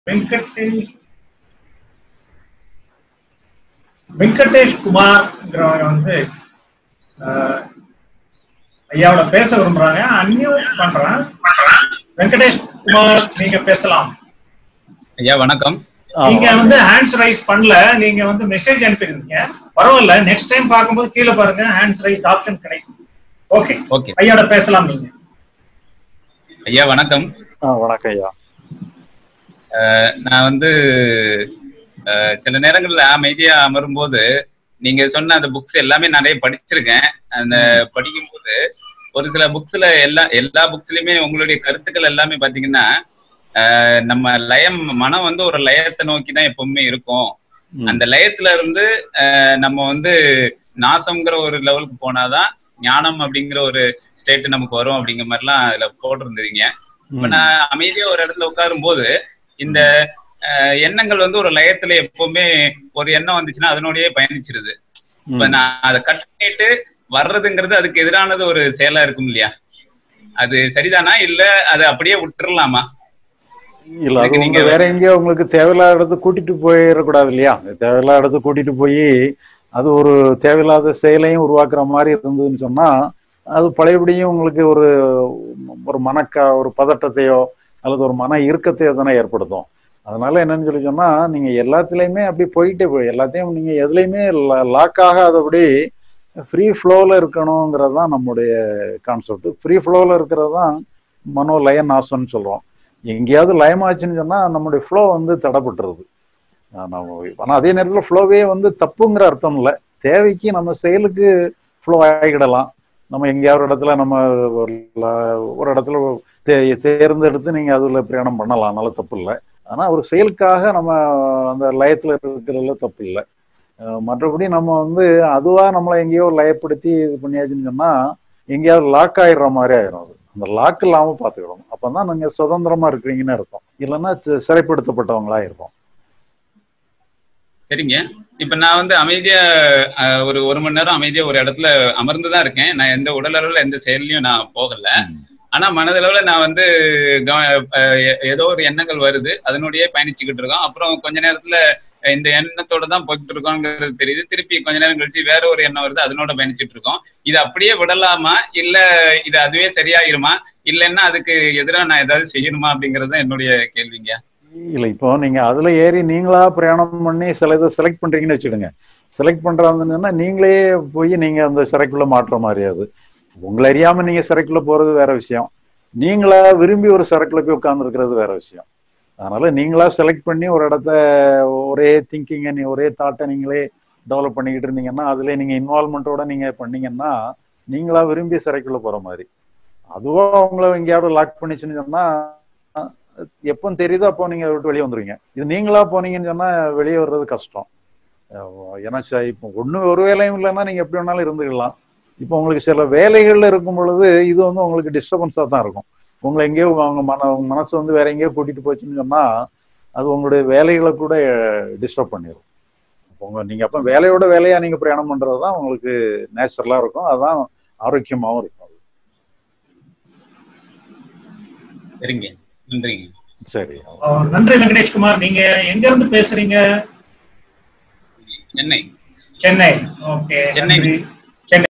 வெங்கடேஷ் வெங்கடேஷ் குமார்ங்கிறவங்க வந்து அஹ், ஐயாவோட பேச விரும்புறாங்க அன்மியூட் பண்றேன் வெங்கடேஷ் குமார் நீங்க பேசலாம் ஐயா வணக்கம் நீங்க வந்து ஹேண்ட்ஸ் ரைஸ் பண்ணல நீங்க வந்து மெசேஜ் அனுப்பியிருந்தீங்க பரவாயில்ல நெக்ஸ்ட் டைம் பார்க்கும்போது கீழே பாருங்க ஹேண்ட்ஸ் ரைஸ் ஆப்ஷன் கிடைக்கும் ஓகே ஓகே ஐயாவோட பேசலாம் நீங்க ஐயா வணக்கம் ஆ வணக்கம் ஐயா அஹ், நான் வந்து அஹ், சில நேரங்கள்ல அமைதியா அமரும்போது நீங்க சொன்ன அந்த புக்ஸ் எல்லாமே நிறைய படிச்சிருக்கேன் அந்த படிக்கும்போது ஒரு சில புக்ஸ்ல எல்லா எல்லா புக்ஸ்லயுமே உங்களுடைய கருத்துக்கள் எல்லாமே பாத்தீங்கன்னா அஹ், நம்ம லயம் மனம் வந்து ஒரு லயத்தை நோக்கி தான் எப்பவுமே இருக்கும் ம். அந்த லயத்துல இருந்து அஹ், நம்ம வந்து நாசம்ங்கிற ஒரு லெவலுக்கு போனாதான் ஞானம் அப்படிங்கிற ஒரு ஸ்டேட் நமக்கு வரும் அப்படிங்கிற மாதிரிலாம் அதுல போட்டிருந்தீங்க இப்ப ம். நான் அமைதியா ஒரு இடத்துல உட்காரும் போது இந்த அஹ், எண்ணங்கள் வந்து ஒரு லயத்துல எப்பவுமே ஒரு எண்ணம் வந்துச்சுன்னா அதனோடயே பயணிச்சிருது இப்ப ம். நான் அதை கட் பண்ணிட்டு வர்றதுங்கிறது அதுக்கு எதிரானது ஒரு செயலா இருக்கும் இல்லையா அது சரிதானா இல்ல அதை அப்படியே விட்டுறலாமா இல்ல அது இதுக்கு உங்க நீங்க- வேற எங்கேயோ உங்களுக்கு தேவையில்லாத இடத்துக்கு கூட்டிட்டு போயிடக்கூடாது இல்லையா தேவையில்லாத இடத்துக்கு கூட்டிட்டு போய் அது ஒரு தேவையில்லாத செயலையும் உருவாக்குற மாதிரி இருந்ததுன்னு சொன்னா அது பழையபடியும் உங்களுக்கு ஒரு ஒரு மனக்க ஒரு பதட்டத்தையோ அல்லது ஒரு மன இறுக்கத்தையோ தானே ஏற்படுத்தும் அதனால என்னன்னு சொல்லி சொன்னா நீங்க எல்லாத்துலயுமே அப்படி போயிட்டே போய் எல்லாத்தையும் நீங்க எதுலையுமே லாக் ஆகாதபடி ஃப்ரீ ஃப்ளோவில் இருக்கணுங்கிறது தான் நம்முடைய கான்செப்ட் ஃப்ரீ ஃப்ளோவில் இருக்கிறது தான் மனோ லய நாசம்னு சொல்றோம் எங்கேயாவது லயமாச்சுன்னு சொன்னா நம்முடைய ஃப்ளோ வந்து தடைப்பட்டுருது ஆஹ் நம்ம ஆனா அதே நேரத்துல ஃப்ளோவே வந்து தப்புங்கிற அர்த்தம் இல்லை தேவைக்கு நம்ம செயலுக்கு ஃப்ளோ ஆகிடலாம் நம்ம எங்கேயாவது ஒரு இடத்துல நம்ம ஒரு ல- ஒரு இடத்துல தே- தேர்ந்தெடுத்து நீங்க அதுல பிரயாணம் பண்ணலாம் அதனால தப்பு இல்லை ஆனா ஒரு செயலுக்காக நம்ம அந்த லயத்துல இருக்கிறதுல தப்பு இல்லை அஹ் மற்றபடி நம்ம வந்து அதுவா நம்மளை எங்கேயோ லயப்படுத்தி இது பண்ணியாச்சுன்னு சொன்னா எங்கேயாவது லாக் ஆயிடுற மாதிரி ஆயிரும் அது அந்த லாக் இல்லாம பாத்துக்கிடணும் அப்பதான் நீங்க சுதந்திரமா இருக்கிறீங்கன்னு அர்த்தம் இல்லைன்னா சி- சிறைப்படுத்தப்பட்டவங்களா இருப்போம் சரிங்க இப்ப நான் வந்து அமைதியா அஹ், ஒரு ஒரு மணி நேரம் அமைதியா ஒரு இடத்துல அமர்ந்துதான் இருக்கேன் நான் எந்த உடல் அளவுல எந்த செயல்லையும் நான் போகல ஆனா மனதளவுல நான் வந்து கவ- அஹ், எ- ஏதோ ஒரு எண்ணங்கள் வருது அதனுடைய பயணிச்சுக்கிட்டு இருக்கோம் அப்புறம் கொஞ்ச நேரத்துல இந்த எண்ணத்தோட தான் போய்கிட்டு இருக்கோங்கிறது தெரியுது திருப்பி கொஞ்ச நேரம் கழிச்சு வேற ஒரு எண்ணம் வருது அதனோட பயணிச்சுட்டு இருக்கோம் இது அப்படியே விடலாமா இல்ல இது அதுவே சரியாயிருமா இல்லைன்னா அதுக்கு எதிராக நான் ஏதாவது செய்யணுமா அப்படிங்கறது தான் என்னுடைய கேள்விங்க இல்ல இப்போ நீங்க அதுல ஏறி நீங்களா பிரயாணம் பண்ணி சில இதை செலக்ட் பண்றீங்கன்னு வச்சுடுங்க செலக்ட் பண்றாங்கன்னா நீங்களே போய் நீங்க அந்த சிறைக்குள்ள மாற்ற மாதிரி அது உங்களை அறியாம நீங்க சிறைக்குள்ள போறது வேற விஷயம் நீங்களா விரும்பி ஒரு சிறைக்குள்ள போய் உட்கார்ந்து வேற விஷயம் அதனால நீங்களா செலக்ட் பண்ணி ஒரு இடத்த ஒரே திங்கிங்கை நீ ஒரே தாட்டை நீங்களே டெவலப் பண்ணிக்கிட்டு இருந்தீங்கன்னா அதுல நீங்க இன்வால்மெண்ட்டோட நீங்க பண்ணீங்கன்னா நீங்களா விரும்பி சிறைக்குள்ள போற மாதிரி அதுவா உங்களை எங்கேயாவது லாக் பண்ணிச்சுன்னு சொன்னா எப்போ தெரியுதோ அப்போ நீங்க விட்டு வெளியே வந்துருவீங்க இது நீங்களா போனீங்கன்னு சொன்னா வெளியே வர்றது கஷ்டம் அஹ் ஏன்னா ச- இப்போ ஒண்ணு ஒரு வேலையும் இல்லைன்னா நீங்க எப்படி வேணாலும் இருந்துக்கலாம் இப்போ உங்களுக்கு சில வேலைகள்ல இருக்கும் பொழுது இது வந்து உங்களுக்கு டிஸ்டர்பன்ஸா தான் இருக்கும் உங்களை எங்கேயோ அவங்க மன உங்க மனசு வந்து வேற எங்கேயோ கூட்டிட்டு போச்சுன்னு சொன்னா அது உங்களுடைய வேலைகளை கூட டிஸ்டர்ப் பண்ணிடும் உங்க நீங்க அப்ப வேலையோட வேலையா நீங்க பிரயாணம் பண்றது தான் உங்களுக்கு நேச்சுரலா இருக்கும் அதுதான் ஆரோக்கியமாவும் இருக்கும் சரிங்க நன்றிங்க சரி அஹ், நன்றி வெங்கடேஷ் குமார் நீங்க எங்க இருந்து பேசுறீங்க சென்னை சென்னை ஓகே சென்னை. நன்றி